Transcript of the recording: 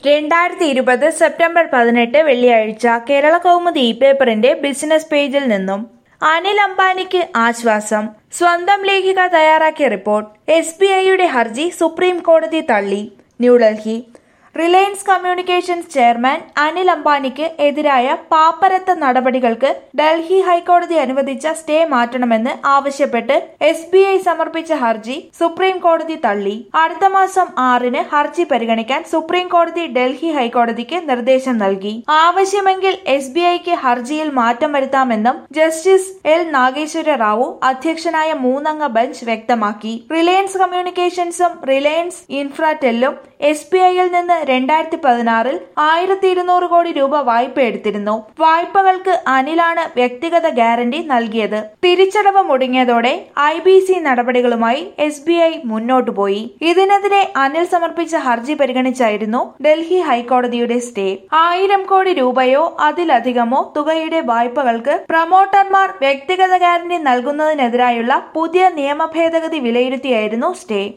രണ്ടായിരത്തി ഇരുപത് സെപ്റ്റംബർ പതിനെട്ട് വെള്ളിയാഴ്ച കേരള കൗമുദി ഇ പേപ്പറിന്റെ ബിസിനസ് പേജിൽ നിന്നും അനിൽ അംബാനിക്ക് ആശ്വാസം സ്വന്തം ലേഖിക തയ്യാറാക്കിയ റിപ്പോർട്ട് എസ് ബി ഐയുടെ ഹർജി സുപ്രീം കോടതി തള്ളി New Delhi Reliance communications chairman Anil അംബാനിക്ക് എതിരായ പാപ്പരത്ത നടപടികൾക്ക് ഡൽഹി ഹൈക്കോടതി അനുവദിച്ച സ്റ്റേ മാറ്റണമെന്ന് ആവശ്യപ്പെട്ട് എസ് ബി ഐ സമർപ്പിച്ച ഹർജി സുപ്രീം കോടതി തള്ളി അടുത്ത മാസം ആറിന് ഹർജി പരിഗണിക്കാൻ സുപ്രീം കോടതി ഡൽഹി ഹൈക്കോടതിക്ക് നിർദ്ദേശം നൽകി ആവശ്യമെങ്കിൽ എസ് ബി ഐക്ക് ഹർജിയിൽ മാറ്റം വരുത്താമെന്നും ജസ്റ്റിസ് എൽ നാഗേശ്വര റാവു അധ്യക്ഷനായ മൂന്നംഗ ബെഞ്ച് വ്യക്തമാക്കി റിലയൻസ് കമ്മ്യൂണിക്കേഷൻസും റിലയൻസ് ഇൻഫ്രാടെല്ലും എസ് ബി ഐയിൽ നിന്ന് രണ്ടായിരത്തി പതിനാറിൽ ആയിരത്തി ഇരുന്നൂറ് കോടി രൂപ വായ്പ എടുത്തിരുന്നു വായ്പകൾക്ക് അനിലാണ് വ്യക്തിഗത ഗ്യാരണ്ടി നൽകിയത് തിരിച്ചടവ് മുടങ്ങിയതോടെ ഐ ബി സി നടപടികളുമായി എസ് ബി ഐ മുന്നോട്ടു പോയി ഇതിനെതിരെ അനിൽ സമർപ്പിച്ച ഹർജി പരിഗണിച്ചായിരുന്നു ഡൽഹി ഹൈക്കോടതിയുടെ സ്റ്റേ ആയിരം കോടി രൂപയോ അതിലധികമോ തുകയുടെ വായ്പകൾക്ക് പ്രമോട്ടർമാർ വ്യക്തിഗത ഗ്യാരണ്ടി നൽകുന്നതിനെതിരായുള്ള പുതിയ നിയമ ഭേദഗതി വിലയിരുത്തിയായിരുന്നു സ്റ്റേ